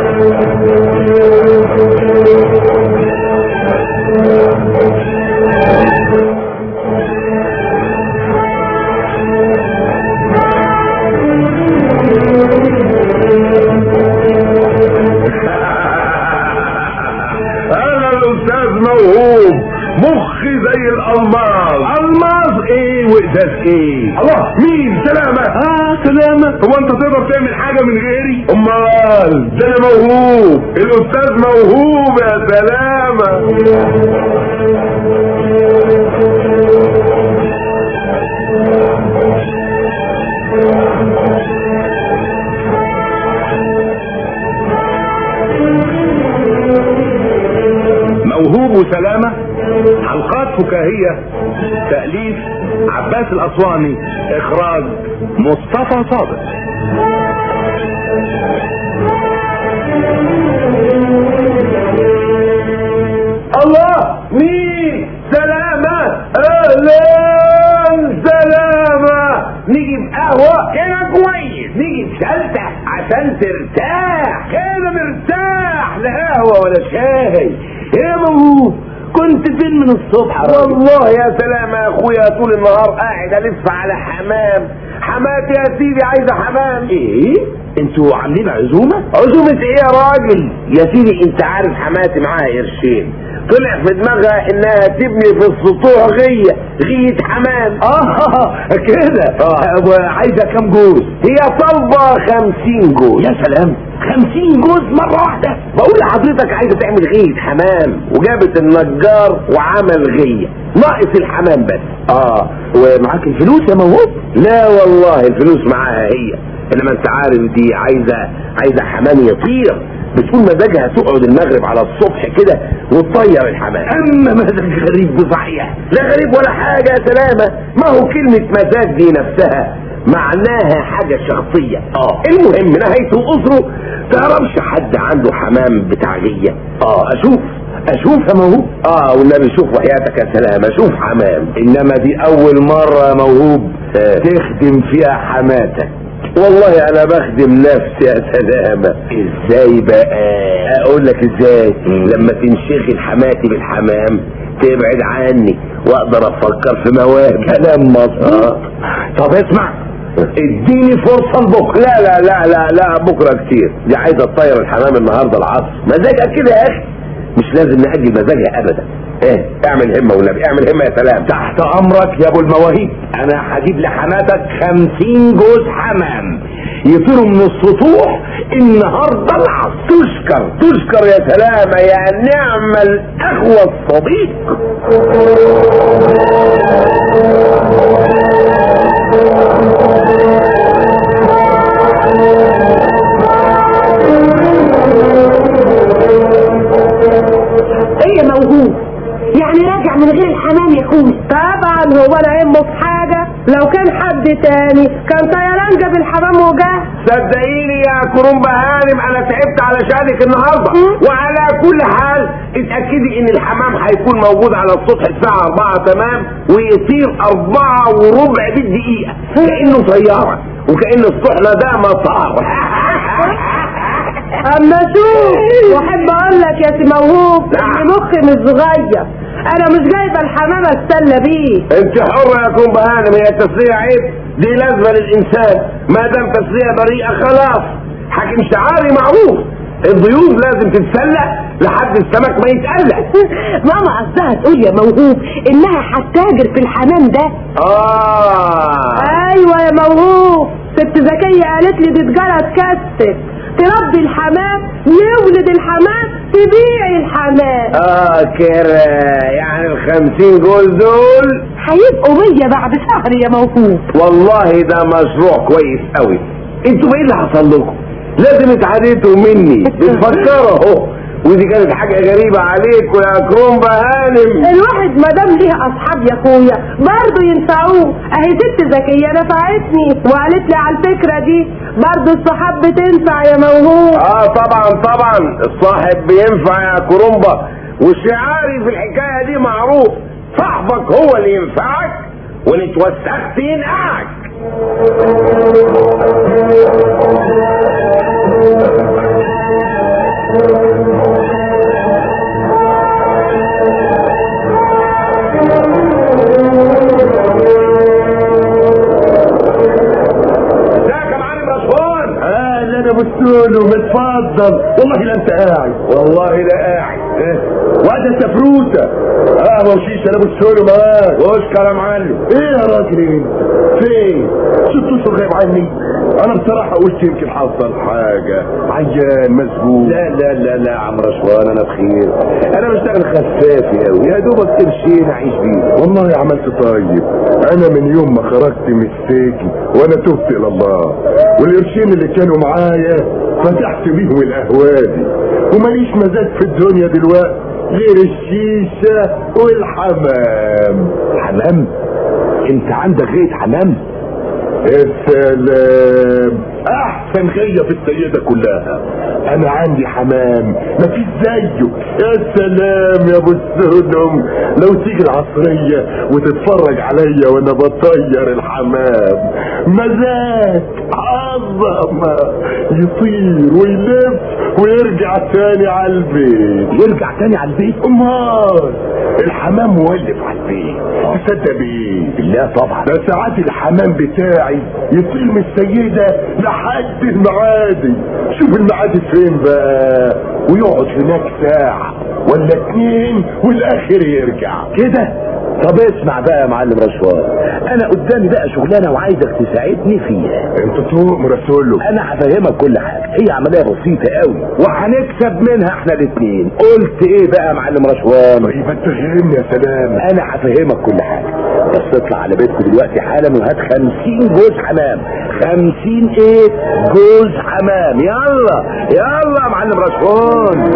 انا الاستاذ موهوب مخي زي الالماس الماس ايه وقداس ايه الله مين سلامة اه سلامة هو انت تقدر تعمل حاجة من غيري امال ده انا موهوب الاستاذ موهوب يا سلامة موهوب وسلامة حلقات فكاهية تأليف عباس الأسواني إخراج مصطفى صادق الله مين سلامة اهلا سلامة نجيب قهوة كده كويس نيجي سلتة عشان ترتاح كده مرتاح لا قهوة ولا شاي يا موهوب كنت فين من الصبح والله يا سلامة يا اخويا طول النهار قاعد الف على حمام حماتي يا سيدي عايزة حمام ايه انتوا عاملين عزومة عزومة ايه يا راجل يا سيدي انت عارف حماتي معاها قرشين طلع في دماغها انها تبني في السطوح غية غية حمام اه كده آه. وعايزة كام جوز هي طالبة خمسين جوز يا سلام خمسين جوز مرة واحدة بقول لحضرتك عايزة تعمل غية حمام وجابت النجار وعمل غية ناقص الحمام بس اه ومعاك الفلوس يا موهوب لا والله الفلوس معاها هي انما انت عارف دي عايزة عايزة حمام يطير بتقول مزاجها تقعد المغرب على الصبح كده وتطير الحمام اما مزاج غريب بصحيح لا غريب ولا حاجة يا سلامة ما هو كلمة مزاج دي نفسها معناها حاجة شخصية اه المهم نهايته أسره تعرفش حد عنده حمام بتاع غية اه اشوف اشوف يا موهوب اه والنبي شوف وحياتك يا سلامة شوف حمام انما دي اول مرة يا موهوب آه. تخدم فيها حماتك والله انا بخدم نفسي يا سلامة ازاي بقى اقول لك ازاي مم. لما تنشغل حماتي بالحمام تبعد عني واقدر افكر في مواهب كلام مظبوط آه. طب اسمع اديني فرصة لبكرة لا لا لا لا لا بكره كتير دي عايزه تطير الحمام النهارده العصر مزاجها كده يا اخي مش لازم نأجل مزاجها ابدا ايه اعمل همه والنبي اعمل همه يا سلام تحت امرك يا ابو المواهيب انا هجيب لحماتك خمسين جوز حمام يطيروا من السطوح النهارده العصر تشكر تشكر يا سلامة يا نعم الأخوة الصديق ايه موهوب يعني راجع من غير الحمام يا اخوي طبعا هو انا يهمه في حاجه لو كان حد تاني كان طيران جاب الحمام وجه صدقيني يا كرومبا هانم انا تعبت على شأنك النهارده مم. وعلى كل حال اتأكدي ان الحمام هيكون موجود على السطح الساعة 4 تمام ويطير 4 وربع بالدقيقة كأنه طيارة وكأن الصحنة ده مطار اما شوف واحب اقول لك يا سي موهوب نعم. ان مخي مش صغير انا مش جايبه الحمام اتسلى بيه انت حرة يا كرومبا هانم هي التسلية عيب دي لازمة للإنسان ما دام تسلية بريئة خلاص حكم شعاري معروف الضيوف لازم تتسلى لحد السمك ما يتقلق ماما قصدها تقول يا موهوب انها هتتاجر في الحمام ده آه ايوه يا موهوب ست زكية قالت لي دي تجارة تكسب تربي الحمام يولد الحمام تبيعي الحمام اه كده يعني الخمسين جول دول هيبقوا مية بعد شهر يا موهوب والله ده مشروع كويس قوي انتوا ايه اللي حصل لكم لازم اتعديتوا مني بتفكروا اهو ودي كانت حاجة غريبة عليكم يا كرومبا هانم الواحد ما دام ليه اصحاب يا اخويا برضه ينفعوه اهي ست زكية نفعتني وقالت لي على الفكرة دي برضه الصحاب بتنفع يا موهوب اه طبعا طبعا الصاحب بينفع يا كرومبا وشعاري في الحكاية دي معروف صاحبك هو اللي ينفعك وان اتوسخت ينقعك ابو السولو اتفضل والله لا انت قاعد والله لا قاعد إيه؟ وده سفروته قهوه وشيشه لابو السولو معاك اشكر يا معلم ايه يا راجل انت فين ست اشهر غايب عني انا بصراحه قلت يمكن حصل حاجه عيان مسجون لا لا لا لا يا عم رشوان انا بخير انا بشتغل خفافي قوي يا دوبك قرشين اعيش بيه والله عملت طيب انا من يوم ما خرجت من السجن وانا تبت الى الله والقرشين اللي كانوا معايا فتحت بيهم القهوادي وماليش مزاج في الدنيا دلوقتي غير الشيشة والحمام حمام انت عندك غاية حمام السلام احسن غية في السيدة كلها انا عندي حمام مفيش زيه يا سلام يا ابو السلم لو تيجي العصرية وتتفرج عليا وانا بطير الحمام مزاج عظمة يطير ويلف ويرجع تاني على البيت يرجع تاني على البيت امال الحمام مولف على البيت تصدق بايه لا طبعا ده ساعات الحمام بتاعي يطير من السيدة لحد المعادي شوف المعادي فين بقى ويقعد هناك ساعة ولا اتنين والاخر يرجع كده طب اسمع بقى يا معلم رشوان انا قدامي بقى شغلانه وعايزك تساعدني فيها انت تؤمر رسوله انا هفهمك كل حاجه هي عمليه بسيطه قوي وهنكسب منها احنا الاثنين قلت ايه بقى يا معلم رشوان طيب انت فهمني يا سلام انا هفهمك كل حاجه بس اطلع على بيتكم دلوقتي حالا وهات خمسين جوز حمام خمسين ايه جوز حمام يلا يلا يا معلم رشوان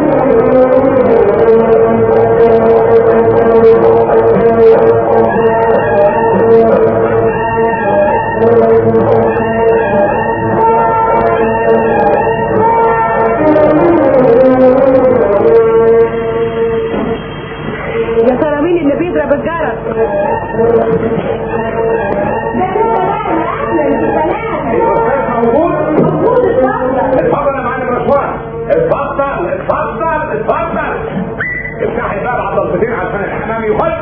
يا ترى مين اللي بيضرب الجرس اتفضل يا معلم رشوان اتفضل اتفضل اتفضل افتحي الباب على ضلفتين عشان الحمام يخش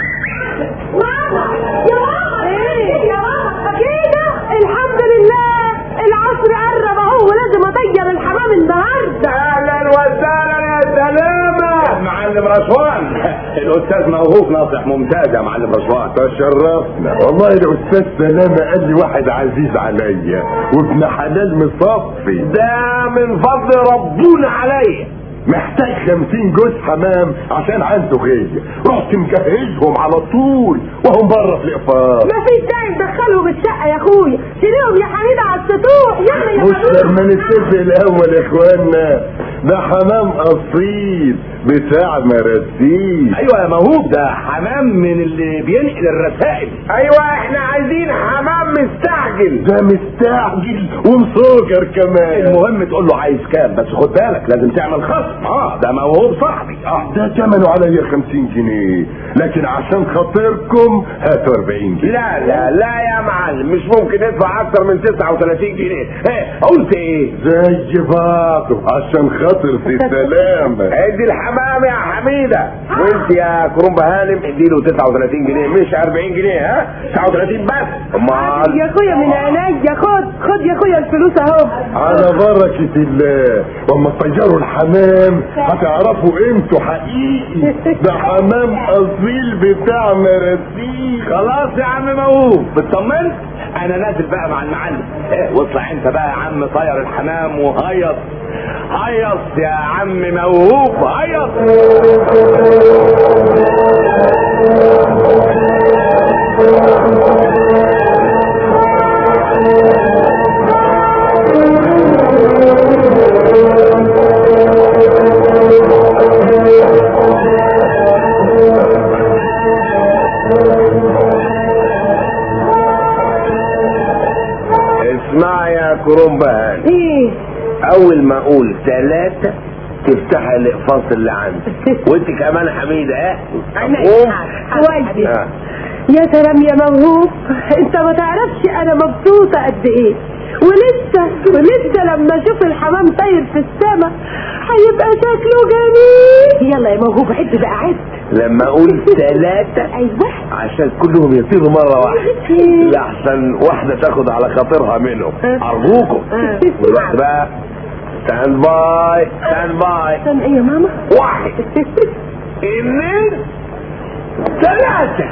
ايه يا ماما كده الحمد لله العصر قرب اهو ولازم اطير الحمام النهارده اهلا وسهلا يا سلامة معلم رشوان الاستاذ موهوب ناصح ممتاز يا معلم رشوان تشرفنا والله الاستاذ سلامة قال لي واحد عزيز عليا وابن حلال مصفي ده من فضل ربنا عليا محتاج خمسين جوز حمام عشان عنده غية رحت مجهزهم على طول وهم بره في الاقفال ما فيش داعي تدخلهم الشقه يا اخويا شيليهم يا حميده على السطوح يلا يا مش حبيبي لما نتفق الاول يا اخوانا ده حمام اصيل بتاع مراسيل ايوه يا موهوب ده حمام من اللي بينقل الرسائل ايوه احنا عايزين حمام مستعجل ده مستعجل ومصوجر كمان المهم تقول له عايز كام بس خد بالك لازم تعمل خصم اه ده موهوب صاحبي اه ده ثمنه عليا 50 جنيه لكن عشان خاطركم هاتوا 40 جنيه لا لا لا يا معلم مش ممكن ندفع اكتر من 39 جنيه ايه قلت ايه زي بعضه عشان خاطر في سلامة ادي الحمام يا حميده وانت يا كرومبا هانم اديله 39 جنيه مش 40 جنيه ها 39 بس امال يا اخويا من عينيا خد خد يا اخويا الفلوس اهو على بركة الله واما تطيروا الحمام هتعرفوا قيمته حقيقي ده حمام اصيل بتاع مراسيل خلاص يا عم موهوب اطمنت انا نازل بقى مع المعلم ايه واطلع انت بقى يا عم طير الحمام وهيص هيص يا عم موهوب هيص اسمع يا كرومبا هانم ايه اول ما اقول ثلاثة تفتح الاقفاص اللي عندك وانت كمان حميدة اه مفهوم؟ كويس آه. يا سلام يا موهوب انت ما تعرفش انا مبسوطه قد ايه ولسه ولسه لما اشوف الحمام طاير في السما هيبقى شكله جميل يلا يا موهوب عد بقى عد لما اقول ثلاثة ايوه عشان كلهم يطيروا مرة واحدة لأحسن واحدة تاخد على خاطرها منهم أرجوكم آه. دلوقتي بقى ستاند باي ستاند باي استنى ايه يا ماما واحد اثنين ثلاثة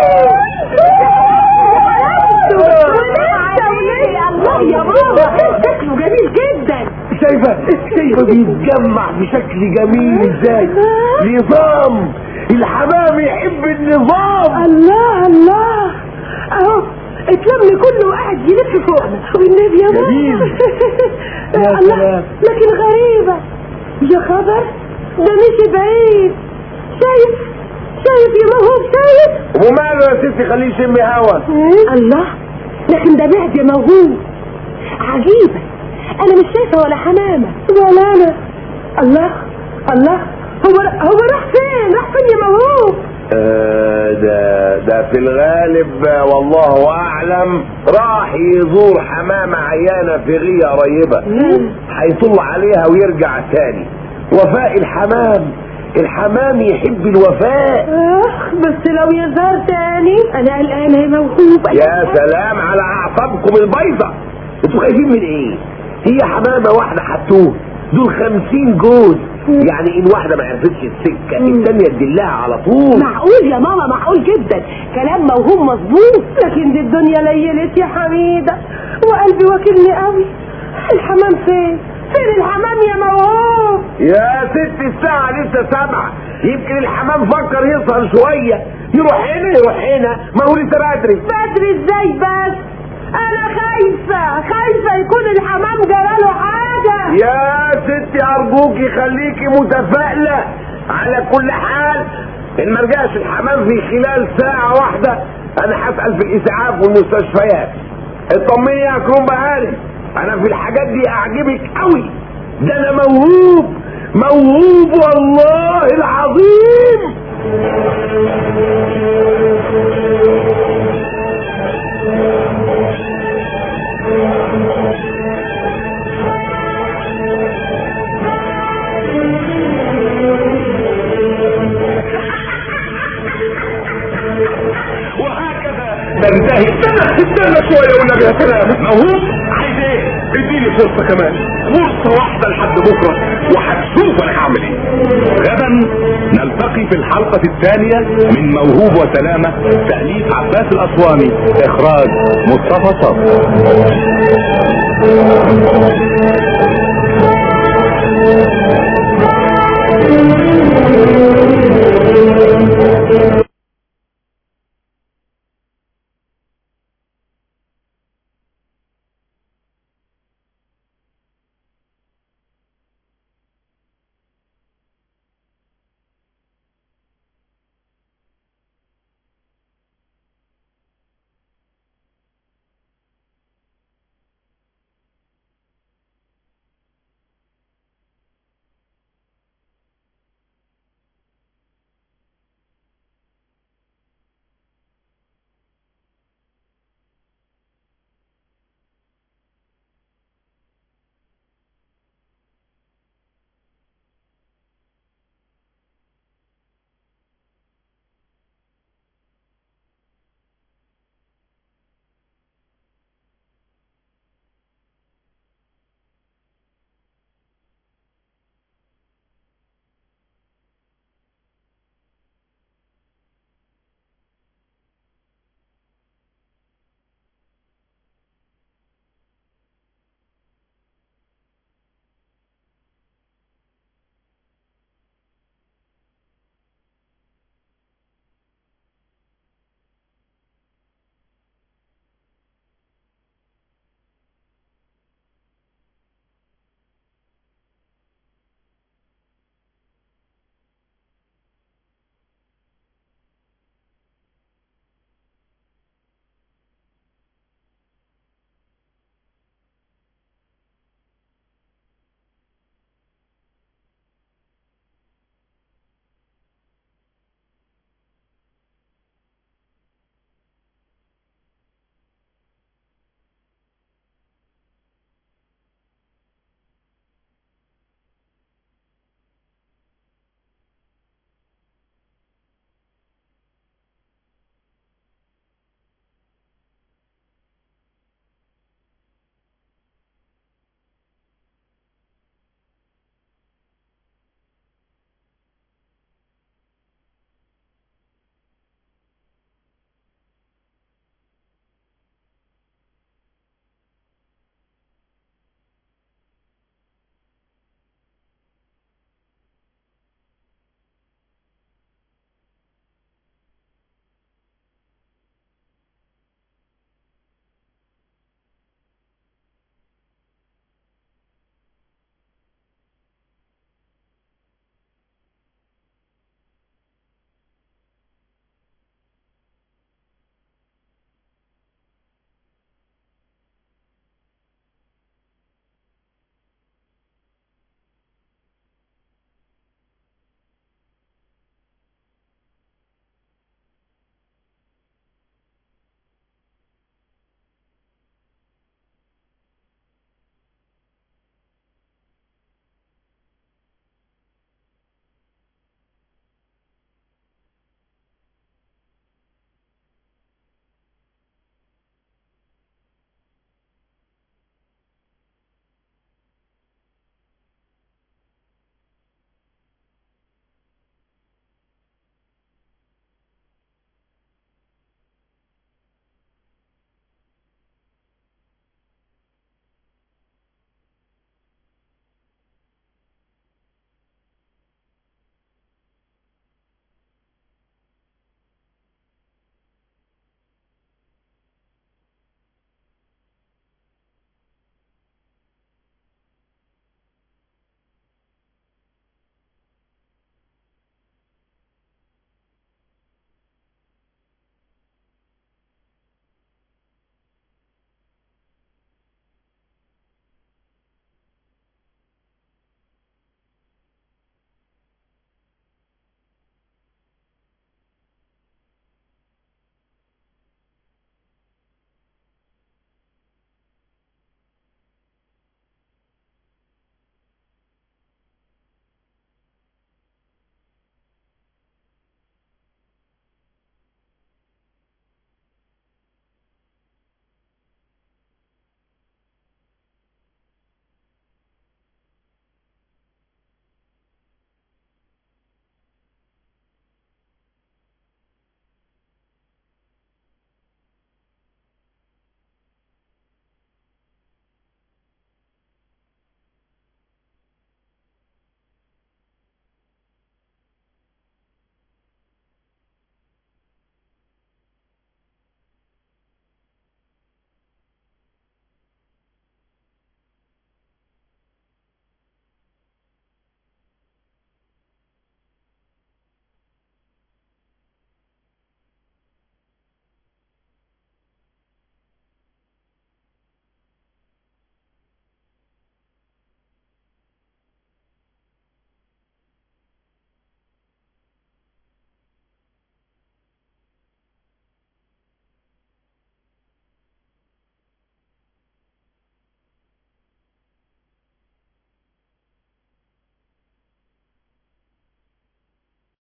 الله يا ماما شكله جميل جدا شايفة شايفة بيتجمع بشكل جميل ازاي نظام الحمام يحب النظام الله الله اهو اتلم كله وقاعد يلف فوقنا والنبي يا ماما جميل. يا الله سلام. لكن غريبة يا خبر ده مشي بعيد شايف شايف يا موهوب شايف وماله يا ستي خليه يشم هوا الله لكن ده بعد يا موهوب عجيبة انا مش شايفة ولا حمامة ولا انا الله الله هو هو راح فين راح فين يا موهوب آه، ده ده في الغالب آه، والله اعلم راح يزور حمامة عيانة في غية قريبة هيطل عليها ويرجع تاني وفاء الحمام الحمام يحب الوفاء اخ بس لو يظهر تاني انا قلقانة يا موهوب يا سلام على اعصابكم البيضة انتوا خايفين من ايه هي حمامة واحدة حتوه دول خمسين جوز يعني ان واحدة ما عرفتش السكة التانية تدلها على طول معقول يا ماما معقول جدا كلام موهوب مظبوط لكن دي الدنيا ليلت يا حميدة وقلبي واكلني قوي الحمام فين فين الحمام يا موهوب يا ست الساعة لسه سبعة يمكن الحمام فكر يسهر شوية يروح هنا يروح هنا ما هو لسه بدري بدري ازاي بس انا خايفة خايفة يكون الحمام جراله حاجة يا ستي ارجوكي خليكي متفائلة على كل حال ان ما رجعش الحمام في خلال ساعة واحدة انا هسأل في الاسعاف والمستشفيات اطمني يا كروم بهاني انا في الحاجات دي اعجبك قوي ده انا موهوب موهوب والله العظيم وهكذا تنتهي استنى استنى شوية والنبي يا سلام موهوب عايز ايه اديني فرصة كمان فرصة واحدة لحد بكرة وهتشوف انا هعمل ايه غدا نلتقي في الحلقة الثانية من موهوب وسلامة تأليف عباس الأسواني إخراج مصطفى صبري